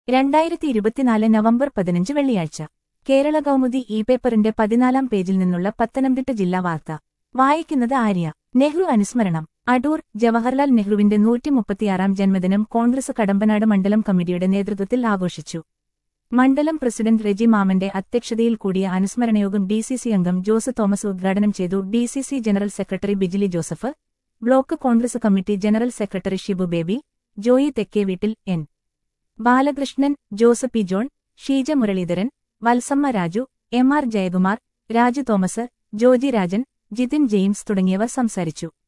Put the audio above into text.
രണ്ടായിരത്തി ഇരുപത്തിനാല് നവംബർ പതിനഞ്ച് വെള്ളിയാഴ്ച കേരള കൗമുദി ഇ പേപ്പറിന്റെ പതിനാലാം പേജിൽ നിന്നുള്ള പത്തനംതിട്ട ജില്ലാ വാർത്ത വായിക്കുന്നത് ആര്യ നെഹ്റു അനുസ്മരണം അടൂർ ജവഹർലാൽ നെഹ്റുവിന്റെ നൂറ്റിമുപ്പത്തിയാറാം ജന്മദിനം കോൺഗ്രസ് കടമ്പനാട് മണ്ഡലം കമ്മിറ്റിയുടെ നേതൃത്വത്തിൽ ആഘോഷിച്ചു മണ്ഡലം പ്രസിഡന്റ് റെജി മാമന്റെ അധ്യക്ഷതയിൽ കൂടിയ അനുസ്മരണയോഗം ഡിസിസി അംഗം ജോസ് തോമസ് ഉദ്ഘാടനം ചെയ്തു DCC general secretary Bijili Joseph block Congress committee general secretary Shibu Baby Joy തെക്കേവീട്ടിൽ N Balakrishnan Jose P John Sheeja Muraleedharan Valsamma Raju M R Jayakumar Raju Thomas Joji Rajan Jithin James തുടങ്ങിയവർ സംസാരിച്ചു